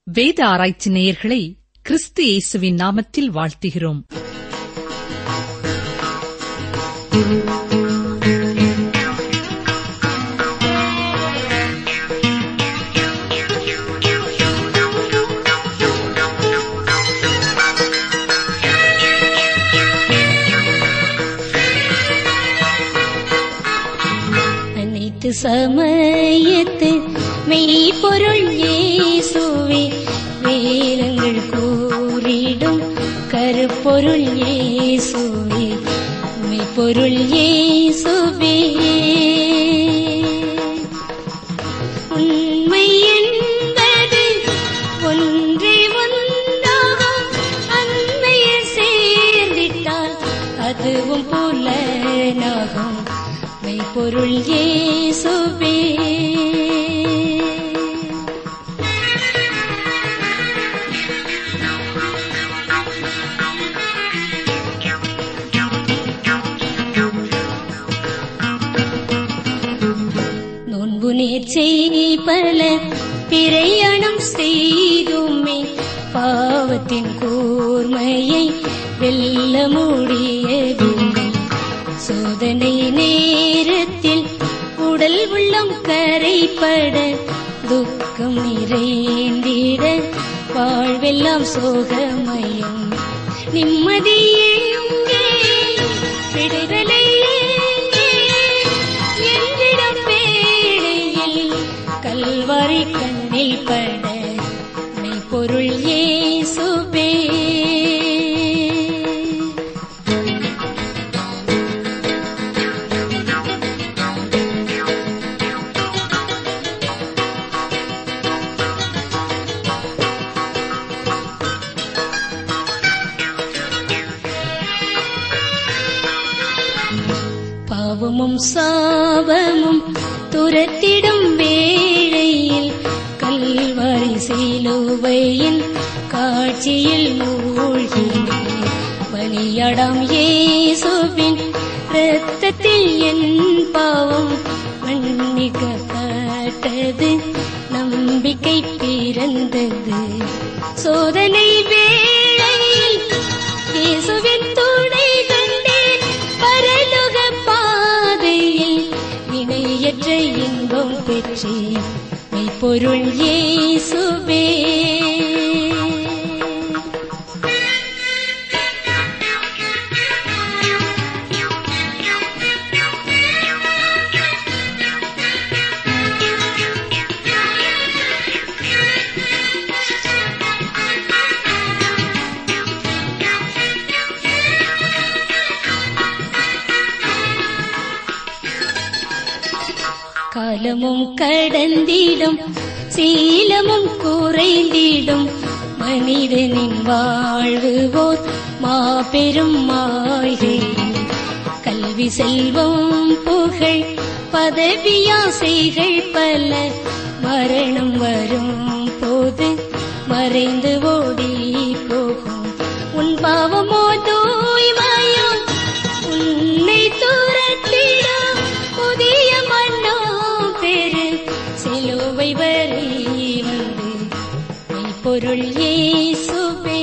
வேத ஆராய்ச்சி நேயர்களை கிறிஸ்து இயேசுவின் நாமத்தில் வாழ்த்துகிறோம் அனைத்து சமயத்து மெய்ப்பொருள் இயேசுவே வேதங்கள் கூறிடும் கருப்பொருள் இயேசுவே மெய்ப்பொருள் இயேசுவே உண்மை என்பது ஒன்றே ஒன்றாகும் அண்மையில் சேர்ந்திட்டால் அதுவும் புலனாகும் மெய்ப்பொருள் இயேசுவே நோன்பு நேர்ச்சை பல பிரயாணம் செய்துமே பாவத்தின் கூர்மையை வெல்ல முடியவில்லை சோதனை நேரத்தில் உடல் உள்ளம் கரைப்பட துக்கம் நிறைந்திட வாழ்வெல்லாம் சோகமயம் நிம்மதி எங்கே விடுதலை எங்கே என்றிடம் வேளையில் கல்வாரி கண்ணில் பட மெய்ப்பொருள் இயேசுவே பாவமும் சாபமும் துரத்திடும் வேளையில் கல்வாரி சிலுவையின் காட்சியில் மூழ்கினேன் பலியடாம் இயேசுவின் இரத்தத்தில் என் பாவம் மன்னிக்கப்பட்டது நம்பிக்கை பிறந்தது சோதனை வேளையில் இயேசுவின் துணை கண்டேன் பரலோக பாதையில் இணையற்ற இன்பம் பெற்றேன் மெய்ப்பொருள் இயேசுவே காலமும் கடந்திடும் சீலமும் குறைந்திடும் மனிதனின் வாழ்வு போர் மாபெரும் மாயை கல்வி செல்வம் புகழ் பதவியாசைகள் பல மரணம் வரும் போது மறைந்து ஓடி போகும் உன் பாவமோ தூய்மையோ உன்னை துரத்திடும் புதிய மன்னோ பெரு சிலுவை வரை வந்து மெய்ப்பொருள் இயேசுவே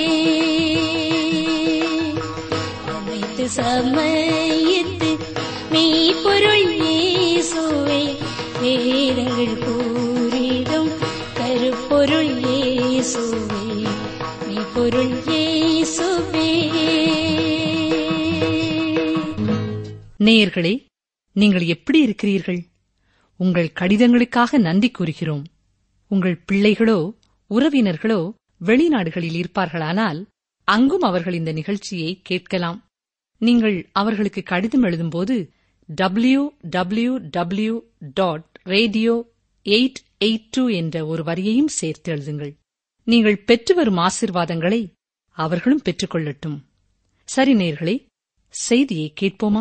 அனைத்து சமயத்து மெய்ப்பொருள் இயேசுவே வேதங்கள் கூறிடும் கருப்பொருள் இயேசுவே மெய்ப்பொருள் இயேசுவே நேயர்களே நீங்கள் எப்படி இருக்கிறீர்கள் உங்கள் கடிதங்களுக்காக நன்றி கூறுகிறோம் உங்கள் பிள்ளைகளோ உறவினர்களோ வெளிநாடுகளில் இருப்பார்களானால் அங்கும் அவர்கள் இந்த நிகழ்ச்சியை கேட்கலாம் நீங்கள் அவர்களுக்கு கடிதம் எழுதும்போது W W W dot radio eight eight two என்ற ஒரு வரியையும் சேர்த்து எழுதுங்கள் நீங்கள் பெற்று வரும் ஆசிர்வாதங்களை அவர்களும் பெற்றுக்கொள்ளட்டும் சரி நேர்களே செய்தியை கேட்போமா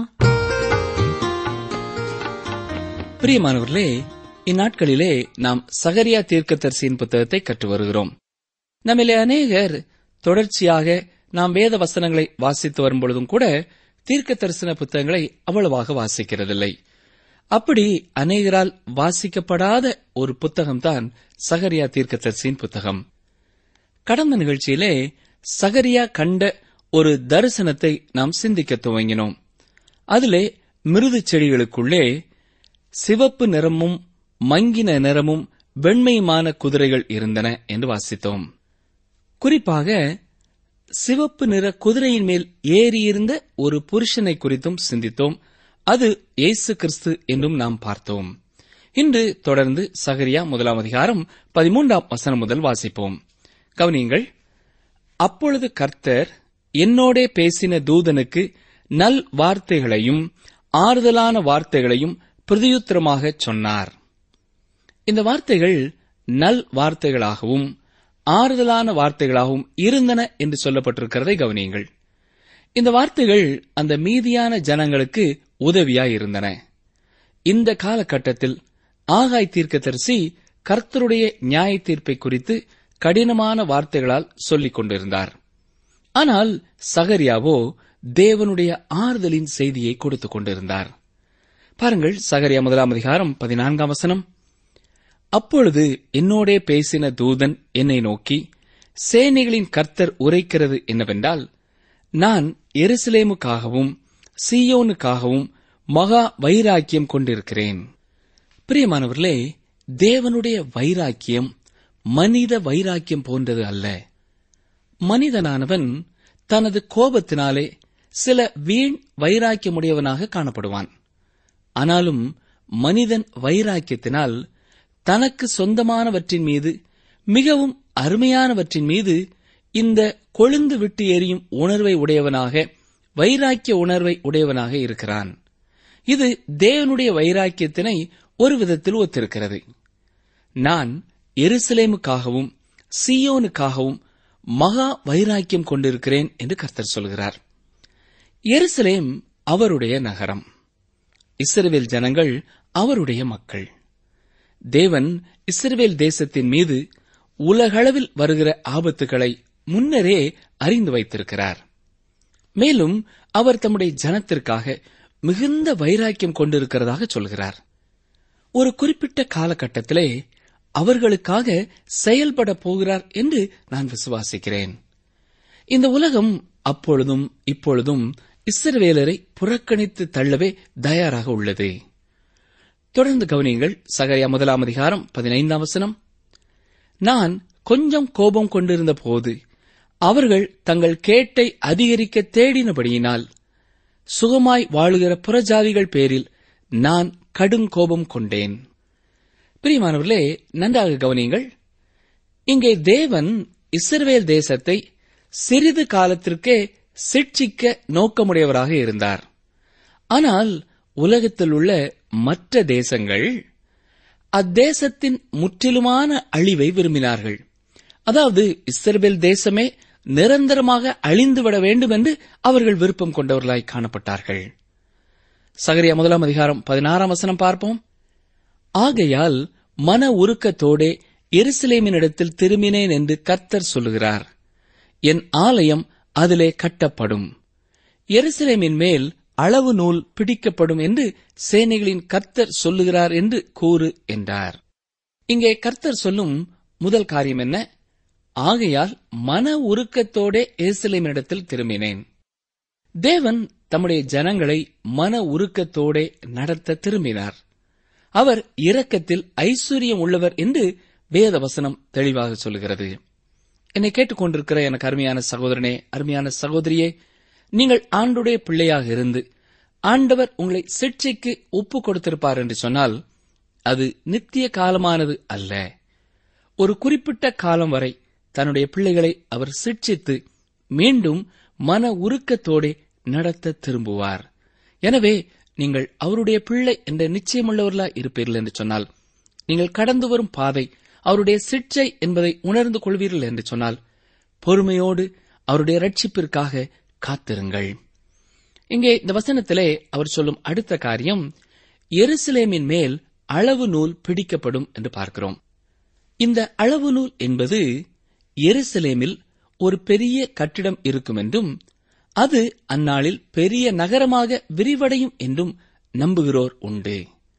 பிரியமானவர்களே இந்நாட்களிலே நாம் சகரியா தீர்க்கதரிசியின் புத்தகத்தை கற்று வருகிறோம் நம்மிலே அநேகர் தொடர்ச்சியாக நாம் வேத வசனங்களை வாசித்து வரும்பொழுதும் கூட தீர்க்க தரிசன புத்தகங்களை அவ்வளவாக வாசிக்கிறதில்லை அப்படி அநேகரால் வாசிக்கப்படாத ஒரு புத்தகம்தான் சகரியா தீர்க்கதரிசியின் புத்தகம் கடந்த நிகழ்ச்சியிலே சகரியா கண்ட ஒரு தரிசனத்தை நாம் சிந்திக்க துவங்கினோம் அதிலே மிருது செடிகளுக்குள்ளே சிவப்பு நிறமும் மங்கின நிறமும் வெண்மையுமான குதிரைகள் இருந்தன என்று வாசித்தோம் குறிப்பாக சிவப்பு நிற குதிரையின் மேல் ஏறியிருந்த ஒரு புருஷனை குறித்தும் சிந்தித்தோம் அது இயேசு கிறிஸ்து என்றும் நாம் பார்த்தோம் இன்று தொடர்ந்து சகரியா முதலாம் அதிகாரம் பதிமூன்றாம் வசனம் முதல் வாசிப்போம் கவனியுங்கள் அப்பொழுது கர்த்தர் என்னோடே பேசின தூதனுக்கு நல் வார்த்தைகளையும் ஆறுதலான வார்த்தைகளையும் பிரதியுத்தரமாகச் சொன்னார் இந்த வார்த்தைகள் நல் வார்த்தைகளாகவும் ஆறுதலான வார்த்தைகளாகவும் இருந்தன என்று சொல்லப்பட்டிருக்கிறதை கவனியுங்கள் இந்த வார்த்தைகள் அந்த மீதியான ஜனங்களுக்கு உதவியாய் இருந்தன இந்த காலகட்டத்தில் ஆகாய் தீர்க்கதரிசி கர்த்தருடைய நியாய தீர்ப்பை குறித்து கடினமான வார்த்தைகளால் சொல்லிக் கொண்டிருந்தார் ஆனால் சகரியாவோ தேவனுடைய ஆறுதலின் செய்தியை கொடுத்துக் கொண்டிருந்தார் பாருங்கள் சகரியா முதலாம் அதிகாரம் பதினான்காம் வசனம் அப்பொழுது என்னோடே பேசின தூதன் என்னை நோக்கி சேனைகளின் கர்த்தர் உரைக்கிறது என்னவென்றால் நான் எருசலேமுக்காகவும் சீயோனுக்காகவும் மகா வைராக்கியம் கொண்டிருக்கிறேன் பிரியமானவர்களே தேவனுடைய வைராக்கியம் மனித வைராக்கியம் போன்றது அல்ல மனிதனானவன் தனது கோபத்தினாலே சில வீண் வைராக்கியமுடையவனாக காணப்படுவான் ஆனாலும் மனிதன் வைராக்கியத்தினால் தனக்கு சொந்தமானவற்றின் மீது மிகவும் அருமையானவற்றின் மீது இந்த கொழுந்து விட்டு எரியும் உணர்வை உடையவனாக வைராக்கிய உணர்வை உடையவனாக இருக்கிறான் இது தேவனுடைய வைராக்கியத்தினை ஒரு விதத்தில் ஒத்திருக்கிறது நான் எருசலேமுக்காகவும் சீயோனுக்காகவும் மகா வைராக்கியம் கொண்டிருக்கிறேன் என்று கர்த்தர் சொல்கிறார் எருசலேம் அவருடைய நகரம் இஸ்ரவேல் ஜனங்கள் அவருடைய மக்கள் தேவன் இஸ்ரவேல் தேசத்தின் மீது உலகளவில் வருகிற ஆபத்துகளை முன்னரே அறிந்து வைத்திருக்கிறார் மேலும் அவர் தம்முடைய ஜனத்திற்காக மிகுந்த வைராக்கியம் கொண்டிருக்கிறதாக சொல்கிறார் ஒரு குறிப்பிட்ட காலகட்டத்திலே அவர்களுக்காக செயல்பட போகிறார் என்று நான் விசுவாசிக்கிறேன் இந்த உலகம் அப்பொழுதும் இப்பொழுதும் இஸ்ரவேலரை புறக்கணித்து தள்ளவே தயாராக உள்ளது தொடர்ந்து கவனியுங்கள் சகரியா முதலாம் அதிகாரம் பதினைந்தாம் வசனம் நான் கொஞ்சம் கோபம் கொண்டிருந்த போது அவர்கள் தங்கள் கேட்டை அதிகரிக்க தேடினபடியினால் சுகமாய் வாழுகிற புறஜாதிகள் பேரில் நான் கடுங்கோபம் கொண்டேன் பிரியமானவர்களே நன்றாக கவனியுங்கள் இங்கே தேவன் இஸ்ரவேல் தேசத்தை சிறிது காலத்திற்கே சிட்சிக்க நோக்கமுடையவராக இருந்தார் ஆனால் உலகத்தில் உள்ள மற்ற தேசங்கள் அத்தேசத்தின் முற்றிலுமான அழிவை விரும்பினார்கள் அதாவது இஸ்ரவேல் தேசமே நிரந்தரமாக அழிந்துவிட வேண்டும் என்று அவர்கள் விருப்பம் கொண்டவர்களாய் காணப்பட்டார்கள் சகரியா முதலாம் அதிகாரம் பதினாறாம் வசனம் பார்ப்போம் ஆகையால் மன உருக்கத்தோடே எருசலேமினிடத்தில் திரும்பினேன் என்று கர்த்தர் சொல்லுகிறார் என் ஆலயம் அதிலே கட்டப்படும் எருசலேமின் மேல் அளவு நூல் பிடிக்கப்படும் என்று சேனைகளின் கர்த்தர் சொல்லுகிறார் என்று கூறு என்றார் இங்கே கர்த்தர் சொல்லும் முதல் காரியம் என்ன ஆகையால் மன உருக்கத்தோடே எருசலேமினிடத்தில் திரும்பினேன் தேவன் தம்முடைய ஜனங்களை மன உருக்கத்தோடே நடத்த திரும்பினார் அவர் இரக்கத்தில் ஐஸ்வர்யம் உள்ளவர் என்று வேத வசனம் தெளிவாக சொல்கிறது என்னை கேட்டுக்கொண்டிருக்கிற எனக்கு அருமையான சகோதரனே அருமையான சகோதரியே நீங்கள் ஆண்டுடைய பிள்ளையாக இருந்து ஆண்டவர் உங்களை சிக்ஷைக்கு ஒப்பு கொடுத்திருப்பார் என்று சொன்னால் அது நித்திய காலமானது அல்ல ஒரு குறிப்பிட்ட காலம் வரை தன்னுடைய பிள்ளைகளை அவர் சிக்ஷித்து மீண்டும் மன உருக்கத்தோடே நடத்த திரும்புவார் எனவே நீங்கள் அவருடைய பிள்ளை என்ற நிச்சயமுள்ளவர்களா இருப்பீர்கள் என்று சொன்னால் நீங்கள் கடந்து வரும் பாதை அவருடைய சிற்சை என்பதை உணர்ந்து கொள்வீர்கள் என்று சொன்னால் பொறுமையோடு அவருடைய ரட்சிப்பிற்காக காத்திருங்கள் இங்கே இந்த வசனத்திலே அவர் சொல்லும் அடுத்த காரியம் எருசலேமின் மேல் அளவு நூல் பிடிக்கப்படும் என்று பார்க்கிறோம் இந்த அளவு நூல் என்பது எருசலேமில் ஒரு பெரிய கட்டிடம் இருக்கும் என்றும் அது அந்நாளில் பெரிய நகரமாக விரிவடையும் என்றும் நம்புகிறோர் உண்டு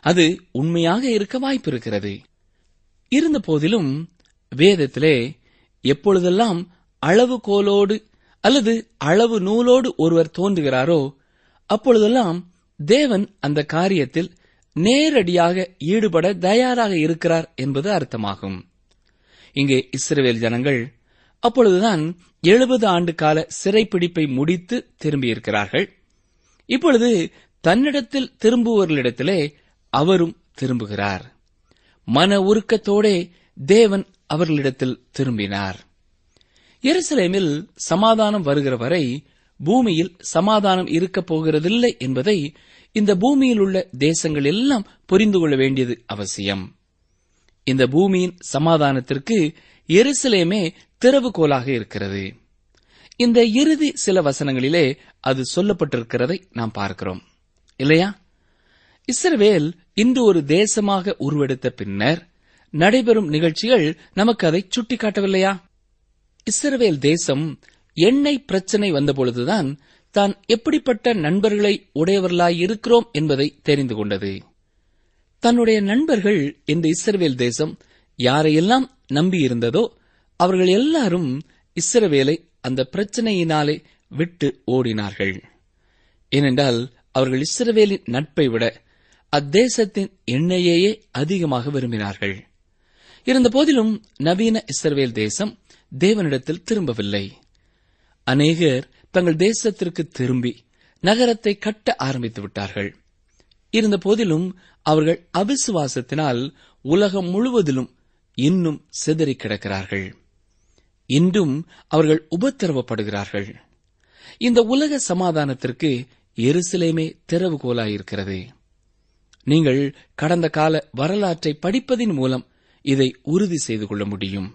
அது உண்மையாக இருக்க வாய்ப்பிருக்கிறது இருந்த போதிலும் வேதத்திலே எப்பொழுதெல்லாம் அளவுகோலோடு அல்லது அளவு நூலோடு ஒருவர் தோன்றுகிறாரோ அப்பொழுதெல்லாம் தேவன் அந்த காரியத்தில் நேரடியாக ஈடுபட தயாராக இருக்கிறார் என்பது அர்த்தமாகும் இங்கே இஸ்ரவேல் ஜனங்கள் அப்பொழுதுதான் எழுபது ஆண்டு கால சிறைப்பிடிப்பை முடித்து திரும்பியிருக்கிறார்கள் இப்பொழுது தன்னிடத்தில் திரும்புவர்களிடத்திலே அவரும் திரும்புகிறார் மன உருக்கத்தோடே தேவன் அவர்களிடத்தில் திரும்பினார் எருசலேமில் சமாதானம் வருகிற வரை பூமியில் சமாதானம் இருக்கப் போகிறதில்லை என்பதை இந்த பூமியில் உள்ள தேசங்கள் எல்லாம் புரிந்து கொள்ள வேண்டியது அவசியம் இந்த பூமியின் சமாதானத்திற்கு எருசலேமே திறவுகோலாக இருக்கிறது இந்த இறுதி சில வசனங்களிலே அது சொல்லப்பட்டிருக்கிறதை நாம் பார்க்கிறோம் இல்லையா இஸ்ரவேல் இன்று ஒரு தேசமாக உருவெடுத்த பின்னர் நடைபெறும் நிகழ்ச்சிகள் நமக்கு அதை சுட்டிக்காட்டவில்லையா இஸ்ரவேல் தேசம் எண்ணெய் பிரச்சனை வந்தபொழுதுதான் தான் எப்படிப்பட்ட நண்பர்களை உடையவர்களாய் இருக்கிறோம் என்பதை தெரிந்து கொண்டது தன்னுடைய நண்பர்கள் இந்த இஸ்ரவேல் தேசம் யாரையெல்லாம் நம்பியிருந்ததோ அவர்கள் எல்லாரும் இஸ்ரவேலை அந்த பிரச்சனையினாலே விட்டு ஓடினார்கள் ஏனென்றால் அவர்கள் இஸ்ரவேலின் நட்பை விட அத்தேசத்தின் எண்ணெயையே அதிகமாக விரும்பினார்கள் இருந்தபோதிலும் நவீன இஸ்ரவேல் தேசம் தேவனிடத்தில் திரும்பவில்லை அநேகர் தங்கள் தேசத்திற்கு திரும்பி நகரத்தை கட்ட ஆரம்பித்து விட்டார்கள் இருந்த போதிலும் அவர்கள் அவிசுவாசத்தினால் உலகம் முழுவதிலும் இன்னும் சிதறிக் கிடக்கிறார்கள் இன்றும் அவர்கள் உபத்திரவப்படுகிறார்கள் இந்த உலக சமாதானத்திற்கு எருசலேமே திறவுகோலாயிருக்கிறது நீங்கள் கடந்த கால வரலாற்றை படிப்பதின் மூலம் இதை உறுதி செய்து கொள்ள முடியும்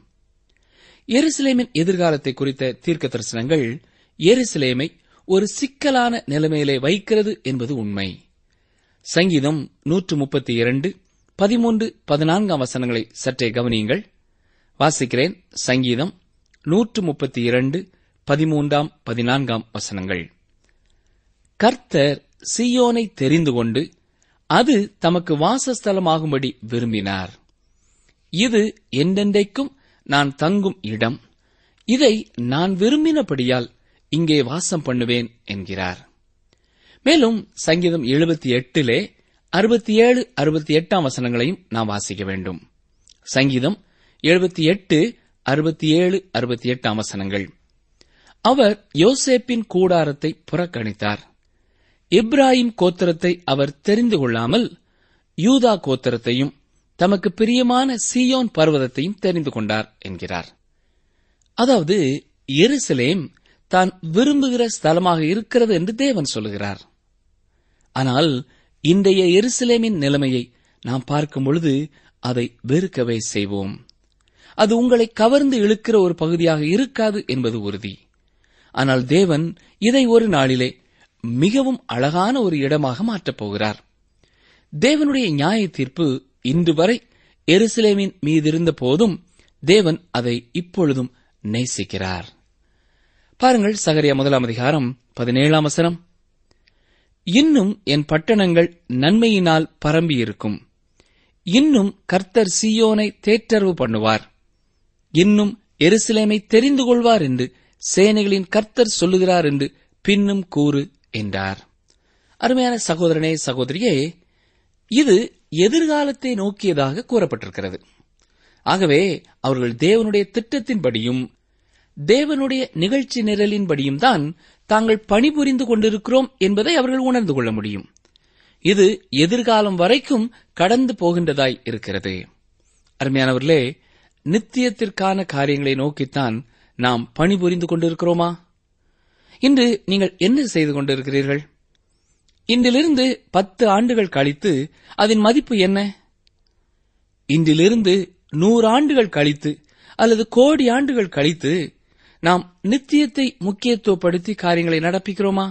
எருசலேமின் எதிர்காலத்தை குறித்த தீர்க்க தரிசனங்கள் எருசலேமை ஒரு சிக்கலான நிலைமையிலே வைக்கிறது என்பது உண்மை சங்கீதம் நூற்று முப்பத்தி இரண்டு பதிமூன்று பதினான்காம் வசனங்களை சற்றே கவனியுங்கள் வாசிக்கிறேன் சங்கீதம் நூற்று முப்பத்தி இரண்டு பதிமூன்றாம் பதினான்காம் வசனங்கள் கர்த்தர் சியோனை தெரிந்து கொண்டு அது தமக்கு வாசஸ்தலமாகும்படி விரும்பினார் இது என்றென்றைக்கும் நான் தங்கும் இடம் இதை நான் விரும்பினபடியால் இங்கே வாசம் பண்ணுவேன் என்கிறார் மேலும் சங்கீதம் எழுபத்தி எட்டிலே அறுபத்தி ஏழு அறுபத்தி எட்டாம் வசனங்களையும் நாம் வாசிக்க வேண்டும் சங்கீதம் எழுபத்தி எட்டு அறுபத்தி ஏழு அறுபத்தி எட்டாம் வசனங்கள் அவர் யோசேப்பின் கூடாரத்தை புறக்கணித்தார் இப்ராஹிம் கோத்திரத்தை அவர் தெரிந்து கொள்ளாமல் யூதா கோத்திரத்தையும் தமக்கு பிரியமான சீயோன் பர்வதத்தையும் தெரிந்து கொண்டார் என்கிறார் அதாவது எருசலேம் தான் விரும்புகிற ஸ்தலமாக இருக்கிறது என்று தேவன் சொல்லுகிறார் ஆனால் இன்றைய எருசலேமின் நிலைமையை நாம் பார்க்கும் பொழுது அதை வெறுக்கவே செய்வோம் அது உங்களை கவர்ந்து இழுக்கிற ஒரு பகுதியாக இருக்காது என்பது உறுதி ஆனால் தேவன் இதை ஒரு நாளிலே மிகவும் அழகான ஒரு இடமாக மாற்றப் போகிறார் தேவனுடைய நியாய தீர்ப்பு இன்று வரை எருசலேமின் மீதிருந்த போதும் தேவன் அதை இப்பொழுதும் நேசிக்கிறார் பாருங்கள் சகரியா முதலாம் அதிகாரம் பதினேழாம் வசனம் இன்னும் என் பட்டணங்கள் நன்மையினால் பரம்பியிருக்கும் இன்னும் கர்த்தர் சீயோனை தேற்றரவு பண்ணுவார் இன்னும் எருசலேமை தெரிந்து கொள்வார் என்று சேனைகளின் கர்த்தர் சொல்லுகிறார் என்று பின்னும் கூறு என்றார் அருமையான சகோதரனே சகோதரியே இது எதிர்காலத்தை நோக்கியதாக கூறப்பட்டிருக்கிறது ஆகவே அவர்கள் தேவனுடைய திட்டத்தின்படியும் தேவனுடைய நிகழ்ச்சி நிரலின்படியும் தான் தாங்கள் பணிபுரிந்து கொண்டிருக்கிறோம் என்பதை அவர்கள் உணர்ந்து கொள்ள முடியும் இது எதிர்காலம் வரைக்கும் கடந்து போகின்றதாய் இருக்கிறது அருமையானவர்களே நித்தியத்திற்கான காரியங்களை நோக்கித்தான் நாம் பணிபுரிந்து கொண்டிருக்கிறோமா இன்று நீங்கள் என்ன செய்து கொண்டிருக்கிறீர்கள் இன்றிலிருந்து பத்து ஆண்டுகள் கழித்து அதன் மதிப்பு என்ன இன்றிலிருந்து நூறு ஆண்டுகள் கழித்து அல்லது கோடி ஆண்டுகள் கழித்து நாம் நித்தியத்தை முக்கியத்துவப்படுத்தி காரியங்களை நடப்பிக்கிறோமா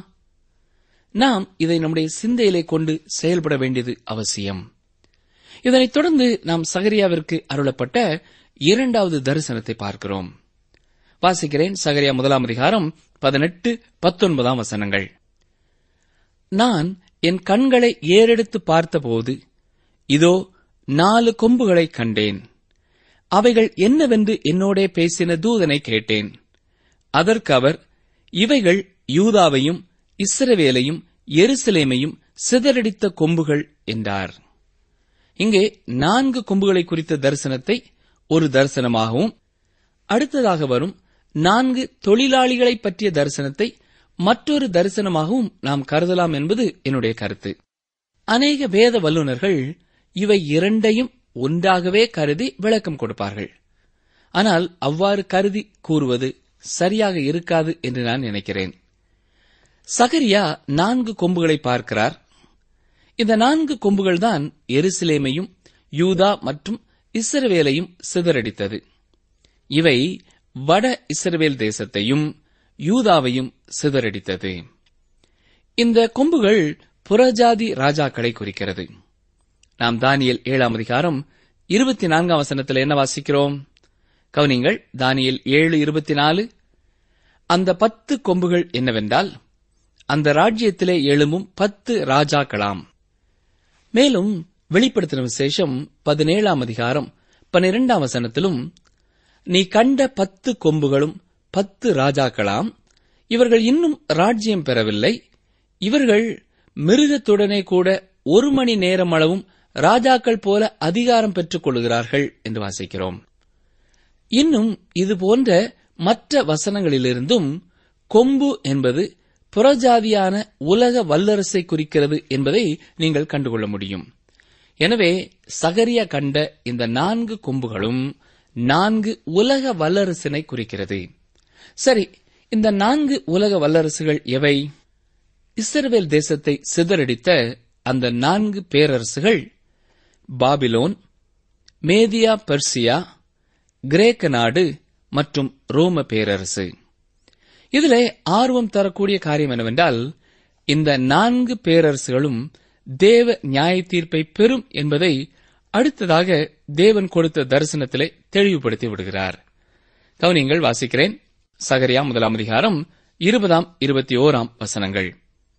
நாம் இதை நம்முடைய சிந்தையிலே கொண்டு செயல்பட வேண்டியது அவசியம் இதனைத் தொடர்ந்து நாம் சகரியாவிற்கு அருளப்பட்ட இரண்டாவது தரிசனத்தை பார்க்கிறோம் வாசிக்கிறேன் சகரியா முதலாம் அதிகாரம் பதினெட்டு பத்தொன்பதாம் வசனங்கள் நான் என் கண்களை ஏறெடுத்து பார்த்தபோது இதோ நாலு கொம்புகளை கண்டேன் அவைகள் என்னவென்று என்னோடே பேசின தூதனை கேட்டேன் அதற்கு அவர் இவைகள் யூதாவையும் இஸ்ரவேலையும் எருசலேமையும் சிதறடித்த கொம்புகள் என்றார் இங்கே நான்கு கொம்புகளை குறித்த தரிசனத்தை ஒரு தரிசனமாகவும் அடுத்ததாக வரும் நான்கு தொழிலாளிகளை பற்றிய தரிசனத்தை மற்றொரு தரிசனமாகவும் நாம் கருதலாம் என்பது என்னுடைய கருத்து அநேக வேத வல்லுநர்கள் இவை இரண்டையும் ஒன்றாகவே கருதி விளக்கம் கொடுப்பார்கள் ஆனால் அவ்வாறு கருதி கூறுவது சரியாக இருக்காது என்று நான் நினைக்கிறேன் சகரியா நான்கு கொம்புகளை பார்க்கிறார் இந்த நான்கு கொம்புகள் தான் எருசலேமையும் யூதா மற்றும் இஸ்ரவேலையும் சிதறடித்தது இவை வட இஸ்ரவேல் தேசத்தையும் யூதாவையும் சிதறடித்தது இந்த கொம்புகள் புறஜாதி ராஜாக்களை குறிக்கிறது நாம் தானியல் ஏழாம் அதிகாரம் இருபத்தி நான்காம் வசனத்தில் என்ன வாசிக்கிறோம் கவனிங்கள் தானியல் ஏழு இருபத்தி நாலு அந்த பத்து கொம்புகள் என்னவென்றால் அந்த ராஜ்யத்திலே எழும்பும் பத்து ராஜாக்களாம் மேலும் வெளிப்படுத்தின விசேஷம் பதினேழாம் அதிகாரம் பன்னிரெண்டாம் வசனத்திலும் நீ கண்ட பத்து கொம்புகளும் பத்து ராஜாக்களாம் இவர்கள் இன்னும் ராஜ்யம் பெறவில்லை இவர்கள் மிருகத்துடனே கூட ஒரு மணி நேரம் அளவும் ராஜாக்கள் போல அதிகாரம் பெற்றுக் கொள்கிறார்கள் என்று வாசிக்கிறோம் இன்னும் இது போன்ற மற்ற வசனங்களிலிருந்தும் கொம்பு என்பது புறஜாதியான உலக வல்லரசை குறிக்கிறது என்பதை நீங்கள் கண்டுகொள்ள முடியும் எனவே சகரியா கண்ட இந்த நான்கு கொம்புகளும் நான்கு உலக வல்லரசினை குறிக்கிறது சரி இந்த நான்கு உலக வல்லரசுகள் எவை இஸ்ரவேல் தேசத்தை சிதறடித்த அந்த நான்கு பேரரசுகள் பாபிலோன் மேதியா பெர்சியா கிரேக்க நாடு மற்றும் ரோம பேரரசு இதிலே ஆர்வம் தரக்கூடிய காரியம் என்னவென்றால் இந்த நான்கு பேரரசுகளும் தேவ நியாய தீர்ப்பை பெறும் என்பதை அடுத்ததாக தேவன் கொடுத்த தரிசனத்திலே தெளிவுபடுத்தி விடுகிறார் கவனியங்கள் வாசிக்கிறேன் சகரியா முதலாம் அதிகாரம் இருபதாம் இருபத்தி ஓராம் வசனங்கள்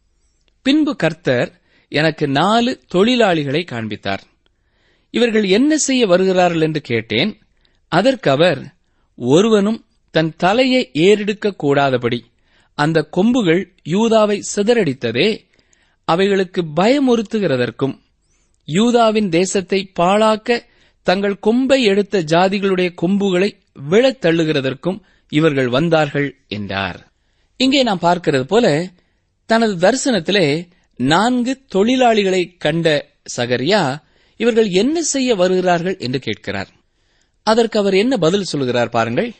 பின்பு கர்த்தர் எனக்கு நாலு தொழிலாளிகளை காண்பித்தார் இவர்கள் என்ன செய்ய வருகிறார்கள் என்று கேட்டேன் அதற்கு அவர் ஒருவனும் தன் தலையை ஏறெடுக்க கூடாதபடி அந்த கொம்புகள் யூதாவை சிதறடித்ததே அவைகளுக்கு பயமுறுத்துகிறதற்கும் யூதாவின் தேசத்தை பாழாக்க தங்கள் கொம்பை எடுத்த ஜாதிகளுடைய கொம்புகளை விழத் தள்ளுகிறதற்கும் இவர்கள் வந்தார்கள் என்றார் இங்கே நாம் பார்க்கிறது போல தனது தரிசனத்திலே நான்கு தொழிலாளிகளை கண்ட சகரியா இவர்கள் என்ன செய்ய வருகிறார்கள் என்று கேட்கிறார் அதற்கு அவர் என்ன பதில் சொல்கிறார் பாருங்கள்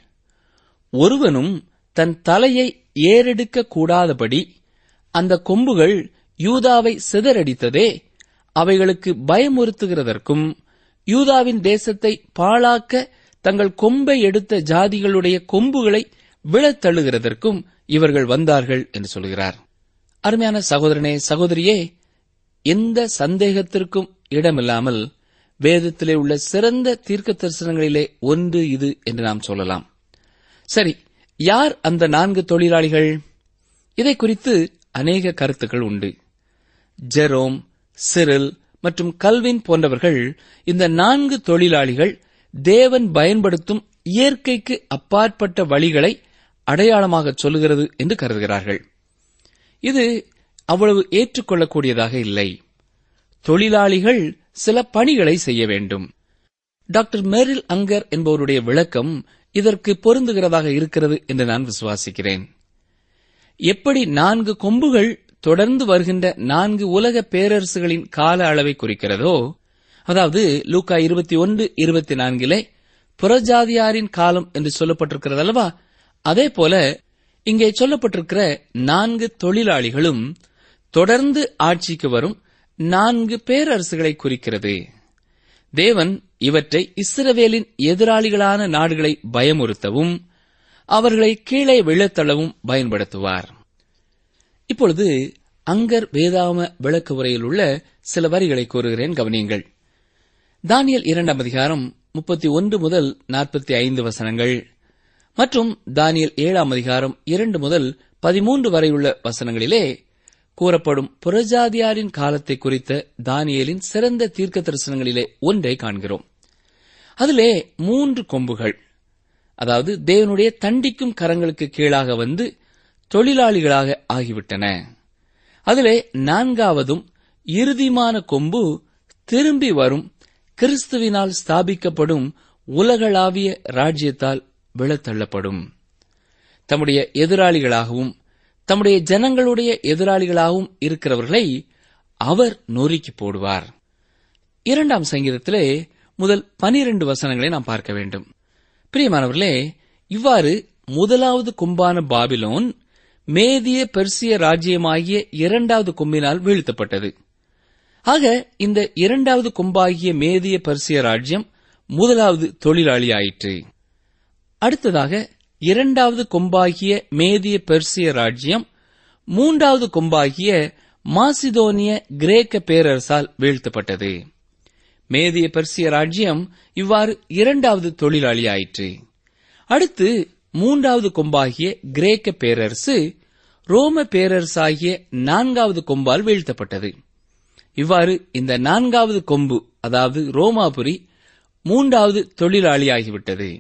ஒருவனும் தன் தலையை ஏறெடுக்க கூடாதபடி அந்த கொம்புகள் யூதாவை சிதறடித்ததே அவைகளுக்கு பயமுறுத்துகிறதற்கும் யூதாவின் தேசத்தை பாழாக்க தங்கள் கொம்பை எடுத்த ஜாதிகளுடைய கொம்புகளை விழத் தள்ளுகிறதற்கும் இவர்கள் வந்தார்கள் என்று சொல்கிறார் அருமையான சகோதரனே சகோதரியே எந்த சந்தேகத்திற்கும் இடமில்லாமல் வேதத்திலே உள்ள சிறந்த தீர்க்க தரிசனங்களிலே ஒன்று இது என்று நாம் சொல்லலாம் சரி யார் அந்த நான்கு தொழிலாளிகள் இதை குறித்து அநேக கருத்துக்கள் உண்டு ஜெரோம் சிரில் மற்றும் கல்வின் போன்றவர்கள் இந்த நான்கு தொழிலாளிகள் தேவன் பயன்படுத்தும் இயற்கைக்கு அப்பாற்பட்ட வழிகளை அடையாளமாக சொல்லுகிறது என்று கருதுகிறார்கள் இது அவ்வளவு ஏற்றுக்கொள்ளக்கூடியதாக இல்லை தொழிலாளிகள் சில பணிகளை செய்ய வேண்டும் டாக்டர் மெரில் அங்கர் என்பவருடைய விளக்கம் இதற்கு பொருந்துகிறதாக இருக்கிறது என்று நான் விசுவாசிக்கிறேன் எப்படி நான்கு கொம்புகள் தொடர்ந்து வருகின்ற நான்கு உலக பேரரசுகளின் கால அளவை குறிக்கிறதோ அதாவது லூக்கா இருபத்தி ஒன்று இருபத்தி நான்கிலே புறஜாதியாரின் காலம் என்று சொல்லப்பட்டிருக்கிறது அல்லவா அதே போல இங்கே சொல்லப்பட்டிருக்கிற நான்கு தொழிலாளிகளும் தொடர்ந்து ஆட்சிக்கு வரும் நான்கு பேரரசுகளை குறிக்கிறது தேவன் இவற்றை இஸ்ரவேலின் எதிராளிகளான நாடுகளை பயமுறுத்தவும் அவர்களை கீழே விழத்தள்ளவும் பயன்படுத்துவார் இப்பொழுது அங்கர் வேதாம விளக்கு உரையில் உள்ள சில வரிகளை கூறுகிறேன் கவனியுங்கள் தானியல் இரண்டாம் அதிகாரம் முப்பத்தி ஒன்று முதல் நாற்பத்தி ஐந்து வசனங்கள் மற்றும் தானியல் ஏழாம் அதிகாரம் இரண்டு முதல் பதிமூன்று வரை உள்ள வசனங்களிலே கூறப்படும் புறஜாதியாரின் காலத்தை குறித்த தானியேலின் சிறந்த தீர்க்க தரிசனங்களிலே ஒன்றை காண்கிறோம் அதிலே மூன்று கொம்புகள் அதாவது தேவனுடைய தண்டிக்கும் கரங்களுக்கு கீழாக வந்து தொழிலாளிகளாக ஆகிவிட்டன அதிலே நான்காவதும் இறுதிமான கொம்பு திரும்பி வரும் கிறிஸ்துவினால் ஸ்தாபிக்கப்படும் உலகளாவிய ராஜ்யத்தால் விழத்தள்ளப்படும் தம்முடைய எதிராளிகளாகவும் தம்முடைய ஜனங்களுடைய எதிராளிகளாகவும் இருக்கிறவர்களை அவர் நொறுக்கி போடுவார் இரண்டாம் சங்கீதத்திலே முதல் பனிரெண்டு வசனங்களை நாம் பார்க்க வேண்டும் பிரியமானவர்களே இவ்வாறு முதலாவது கொம்பான பாபிலோன் மேதிய பெர்சிய ராஜ்யமாகிய இரண்டாவது கொம்பினால் வீழ்த்தப்பட்டது ஆக இந்த இரண்டாவது கொம்பாகிய மேதிய பர்சிய ராஜ்யம் முதலாவது தொழிலாளி ஆயிற்று அடுத்ததாக இரண்டாவது கொம்பாகிய மேதிய பெர்சிய ராஜ்யம் மூன்றாவது கொம்பாகிய மாசிதோனிய கிரேக்க பேரரசால் வீழ்த்தப்பட்டது மேதிய பெர்சிய ராஜ்யம் இவ்வாறு இரண்டாவது தொழிலாளி ஆயிற்று அடுத்து மூன்றாவது கொம்பாகிய கிரேக்க பேரரசு ரோம பேரரசாகிய நான்காவது கொம்பால் வீழ்த்தப்பட்டது இவ்வாறு இந்த நான்காவது கொம்பு அதாவது ரோமாபுரி மூன்றாவது தொழிலாளியாகிவிட்டது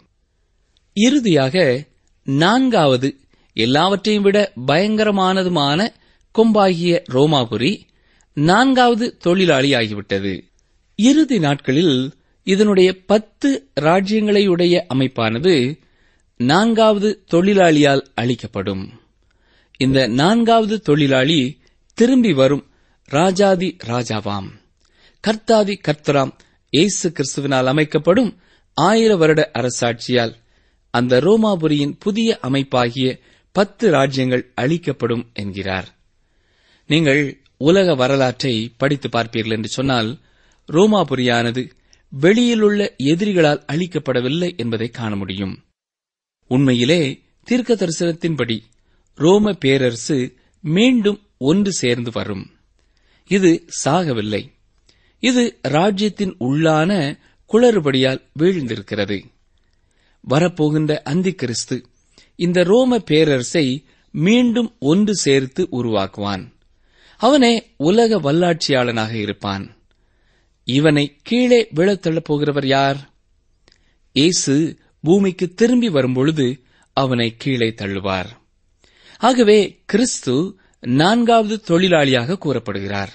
இறுதியாக நான்காவது எல்லாவற்றையும் விட பயங்கரமானதுமான கொம்பாகிய ரோமாபுரி நான்காவது தொழிலாளியாகிவிட்டது இறுதி நாட்களில் இதனுடைய பத்து ராஜ்யங்களையுடைய அமைப்பானது நான்காவது தொழிலாளியால் அளிக்கப்படும் இந்த நான்காவது தொழிலாளி திரும்பி வரும் ராஜாதி ராஜாவாம் கர்த்தாதி கர்த்தராம் இயேசு கிறிஸ்துவினால் அமைக்கப்படும் ஆயிர வருட அரசாட்சியால் அந்த ரோமாபுரியின் புதிய அமைப்பாகிய பத்து ராஜ்யங்கள் அளிக்கப்படும் என்கிறார் நீங்கள் உலக வரலாற்றை படித்து பார்ப்பீர்கள் என்று சொன்னால் ரோமாபுரியானது வெளியிலுள்ள எதிரிகளால் அளிக்கப்படவில்லை என்பதை காண முடியும் உண்மையிலே தீர்க்க தரிசனத்தின்படி ரோம பேரரசு மீண்டும் ஒன்று சேர்ந்து வரும் இது சாகவில்லை இது ராஜ்யத்தின் உள்ளான குளறுபடியால் வீழ்ந்திருக்கிறது வரப்போகின்ற அந்தி கிறிஸ்து இந்த ரோம பேரரசை மீண்டும் ஒன்று சேர்த்து உருவாக்குவான் அவனே உலக வல்லாட்சியாளனாக இருப்பான் இவனை கீழே விழத்தள்ளப் போகிறவர் யார் இயேசு பூமிக்கு திரும்பி வரும்பொழுது அவனை கீழே தள்ளுவார் ஆகவே கிறிஸ்து நான்காவது தொழிலாளியாக கூறப்படுகிறார்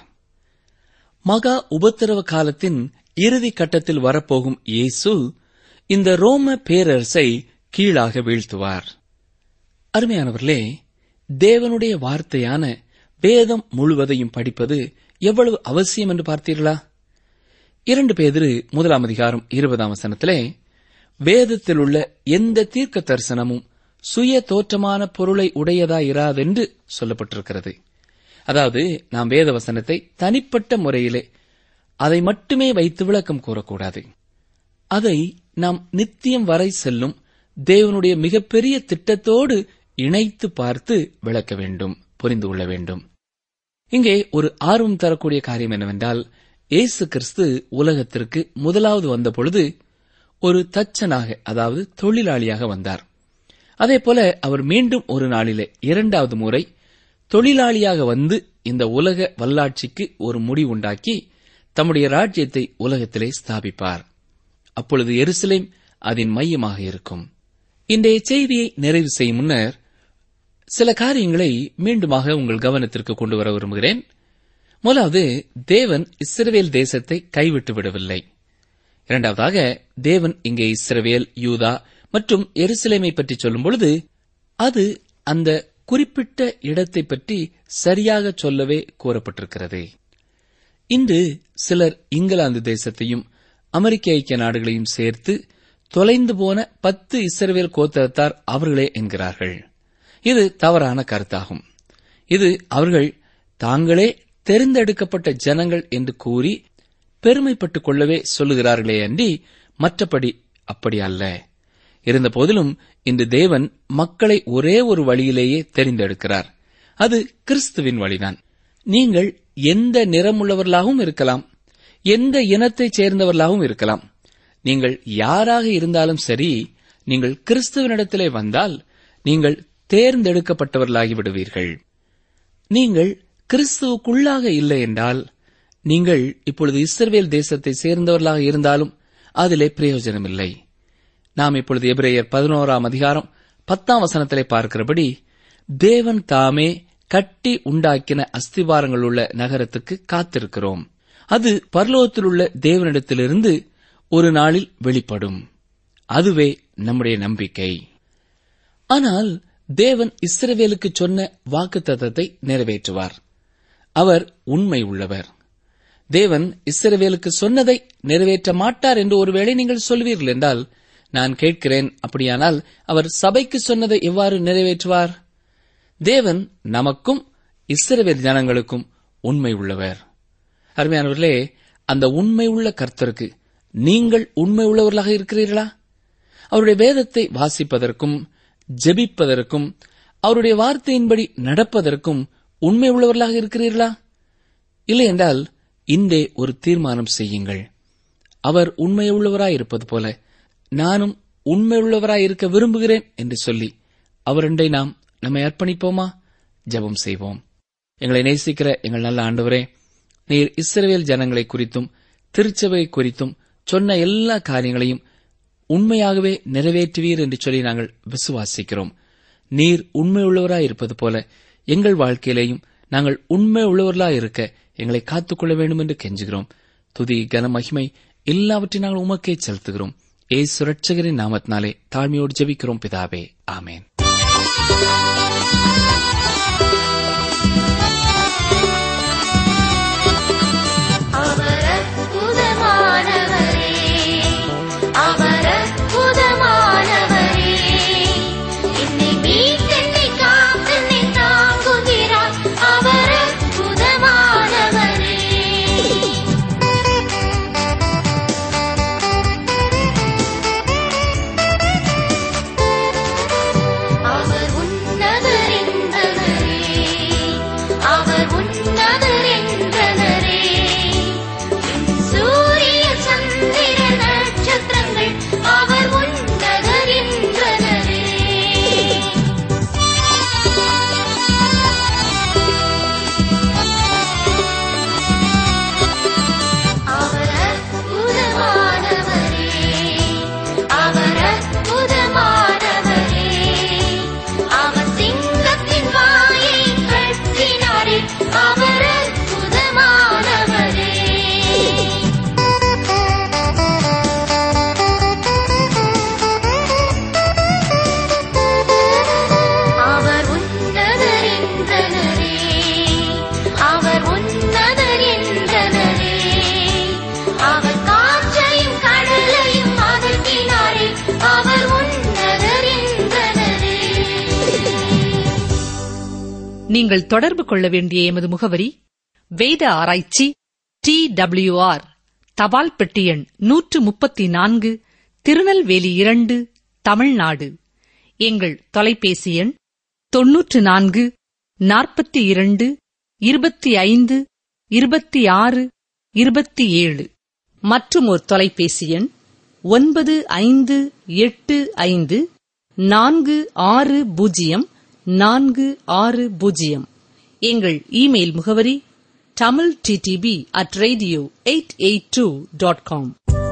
மகா உபத்திரவ காலத்தின் இறுதி கட்டத்தில் வரப்போகும் இயேசு இந்த ரோம பேரரசை கீழாக வீழ்த்துவார் அருமையானவர்களே தேவனுடைய வார்த்தையான வேதம் முழுவதையும் படிப்பது எவ்வளவு அவசியம் என்று பார்த்தீர்களா இரண்டு பேதிரு முதலாம் அதிகாரம் இருபதாம் வசனத்திலே வேதத்தில் உள்ள எந்த தீர்க்க தரிசனமும் சுய தோற்றமான பொருளை உடையதாயிராதென்று சொல்லப்பட்டிருக்கிறது அதாவது நாம் வேத வசனத்தை தனிப்பட்ட முறையிலே அதை மட்டுமே வைத்து விளக்கம் கூறக்கூடாது அதை நாம் நித்தியம் வரை செல்லும் தேவனுடைய மிகப்பெரிய திட்டத்தோடு இணைத்து பார்த்து விளக்க வேண்டும் புரிந்து கொள்ள வேண்டும் இங்கே ஒரு ஆர்வம் தரக்கூடிய காரியம் என்னவென்றால் இயேசு கிறிஸ்து உலகத்திற்கு முதலாவது வந்தபொழுது ஒரு தச்சனாக அதாவது தொழிலாளியாக வந்தார் அதேபோல அவர் மீண்டும் ஒரு நாளிலே இரண்டாவது முறை தொழிலாளியாக வந்து இந்த உலக வல்லாட்சிக்கு ஒரு முடிவுண்டாக்கி தம்முடைய ராஜ்யத்தை உலகத்திலே ஸ்தாபிப்பார் அப்பொழுது எருசலேம் அதன் மையமாக இருக்கும் இன்றைய செய்தியை நிறைவு செய்யும் முன்னர் சில காரியங்களை மீண்டுமாக உங்கள் கவனத்திற்கு கொண்டு வர விரும்புகிறேன் முதலாவது தேவன் இஸ்ரவேல் தேசத்தை கைவிட்டு விடவில்லை இரண்டாவதாக தேவன் இங்கே இஸ்ரவேல் யூதா மற்றும் எருசலேமை பற்றி சொல்லும் பொழுது அது அந்த குறிப்பிட்ட இடத்தை பற்றி சரியாக சொல்லவே கூறப்பட்டிருக்கிறது இன்று சிலர் இங்கிலாந்து தேசத்தையும் அமெரிக்க ஐக்கிய நாடுகளையும் சேர்த்து தொலைந்து போன பத்து இஸ்ரவேல் கோத்தரத்தார் அவர்களே என்கிறார்கள் இது தவறான கருத்தாகும் இது அவர்கள் தாங்களே தெரிந்தெடுக்கப்பட்ட ஜனங்கள் என்று கூறி பெருமைப்பட்டுக் கொள்ளவே சொல்லுகிறார்களே அன்றி மற்றபடி அப்படி அல்ல இருந்தபோதிலும் இன்று தேவன் மக்களை ஒரே ஒரு வழியிலேயே தெரிந்தெடுக்கிறார் அது கிறிஸ்துவின் வழிதான் நீங்கள் எந்த நிறமுள்ளவர்களாகவும் இருக்கலாம் எந்த இனத்தைச் சேர்ந்தவர்களாகவும் இருக்கலாம் நீங்கள் யாராக இருந்தாலும் சரி நீங்கள் கிறிஸ்துவனிடத்திலே வந்தால் நீங்கள் தேர்ந்தெடுக்கப்பட்டவர்களாகி விடுவீர்கள் நீங்கள் கிறிஸ்துவுக்குள்ளாக இல்லை என்றால் நீங்கள் இப்பொழுது இஸ்ரவேல் தேசத்தை சேர்ந்தவர்களாக இருந்தாலும் அதிலே பிரயோஜனமில்லை நாம் இப்பொழுது எபிரேயர் பதினோராம் அதிகாரம் பத்தாம் வசனத்திலே பார்க்கிறபடி தேவன் தாமே கட்டி உண்டாக்கின அஸ்திவாரங்கள் உள்ள நகரத்துக்கு காத்திருக்கிறோம் அது பரலோகத்தில் உள்ள தேவனிடத்திலிருந்து ஒரு நாளில் வெளிப்படும் அதுவே நம்முடைய நம்பிக்கை ஆனால் தேவன் இஸ்ரவேலுக்கு சொன்ன வாக்குத்தத்தத்தை நிறைவேற்றுவார் அவர் உண்மை உள்ளவர் தேவன் இஸ்ரவேலுக்கு சொன்னதை நிறைவேற்ற மாட்டார் என்று ஒருவேளை நீங்கள் சொல்வீர்கள் என்றால் நான் கேட்கிறேன் அப்படியானால் அவர் சபைக்கு சொன்னதை எவ்வாறு நிறைவேற்றுவார் தேவன் நமக்கும் இஸ்ரவேல் ஜனங்களுக்கும் உண்மை உள்ளவர் அருமையானவர்களே அந்த உண்மை உள்ள கர்த்தருக்கு நீங்கள் உண்மை உள்ளவர்களாக இருக்கிறீர்களா அவருடைய வேதத்தை வாசிப்பதற்கும் ஜெபிப்பதற்கும் அவருடைய வார்த்தையின்படி நடப்பதற்கும் உண்மை உள்ளவர்களாக இருக்கிறீர்களா இல்லை என்றால் இன்றே ஒரு தீர்மானம் செய்யுங்கள் அவர் உண்மையுள்ளவராய் இருப்பது போல நானும் உண்மையுள்ளவராய் இருக்க விரும்புகிறேன் என்று சொல்லி அவரண்டை நாம் நம்மை அர்ப்பணிப்போமா ஜெபம் செய்வோம் எங்களை நேசிக்கிற எங்கள் நல்ல ஆண்டவரே நீர் இஸ்ரவேல் ஜனங்களை குறித்தும் திருச்சபை குறித்தும் சொன்ன எல்லா காரியங்களையும் உண்மையாகவே நிறைவேற்றுவீர் என்று சொல்லி நாங்கள் விசுவாசிக்கிறோம் நீர் உண்மையுள்ளவராய் இருப்பது போல எங்கள் வாழ்க்கையிலேயும் நாங்கள் உண்மை உள்ளவர்களாய் இருக்க எங்களை காத்துக்கொள்ள வேண்டும் என்று கெஞ்சுகிறோம் துதி கன மகிமை எல்லாவற்றையும் நாங்கள் உமக்கே செலுத்துகிறோம் ஏசு ரட்சகரின் நாமத்தினாலே தாழ்மையோடு ஜெபிக்கிறோம் பிதாவே ஆமேன் அவர் அற்புதமானவரே அவர் அற்புதமானவரே என்னை மீட்டென்னை காத்தென்னை தாங்குகிறார் அவர் அற்புதமானவரே அவர் உன்னதர் என்றனரே அவர் உன்னதர் என்றனரே சூரிய சந்திர நட்சத்திரங்கள் அவர் உன்னதர் என்றனரே அவர் அற்புதமானவரே அவர் அற்புதமானவரே அவர் சிங்கத்தின் வாயை கட்டினாரே அவர் அற்புதமானவரே அவர் உன்னதர் என்றனரே அவர் உன்னதர் என்றனரே அவர் காற்றையும் கடலையும் அதட்டினாரே அவர் உன்னதர் என்றனரே நீங்கள் தொடர்பு கொள்ள வேண்டிய எமது முகவரி வேத ஆராய்ச்சி டி ஆர் தபால் பெட்டி எண் நூற்று முப்பத்தி நான்கு திருநெல்வேலி இரண்டு தமிழ்நாடு எங்கள் தொலைபேசி எண் தொன்னூற்று நான்கு நாற்பத்தி இரண்டு இருபத்தி ஐந்து இருபத்தி ஆறு இருபத்தி ஏழு மற்றும் ஒரு தொலைபேசி எண் ஒன்பது ஐந்து எட்டு ஐந்து நான்கு ஆறு பூஜ்ஜியம் நான்கு ஆறு பூஜ்ஜியம் எங்கள் இமெயில் முகவரி Tamil D T P at radio eight eight two dot com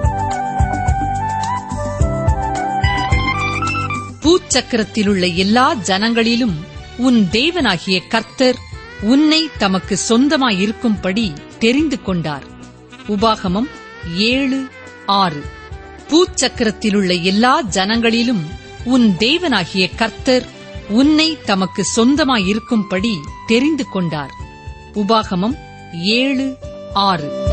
பூச்சக்கரத்தில் உள்ள எல்லா ஜனங்களிலும் உன் தேவனாகிய கர்த்தர் உன்னை தமக்கு சொந்தமாயிருக்கும்படி தெரிந்து கொண்டார் உபாகமம் ஏழு ஆறு பூச்சக்கரத்திலுள்ள எல்லா ஜனங்களிலும் உன் தேவனாகிய கர்த்தர் உன்னை தமக்கு சொந்தமாயிருக்கும்படி தெரிந்து கொண்டார் உபாகமம் ஏழு ஆறு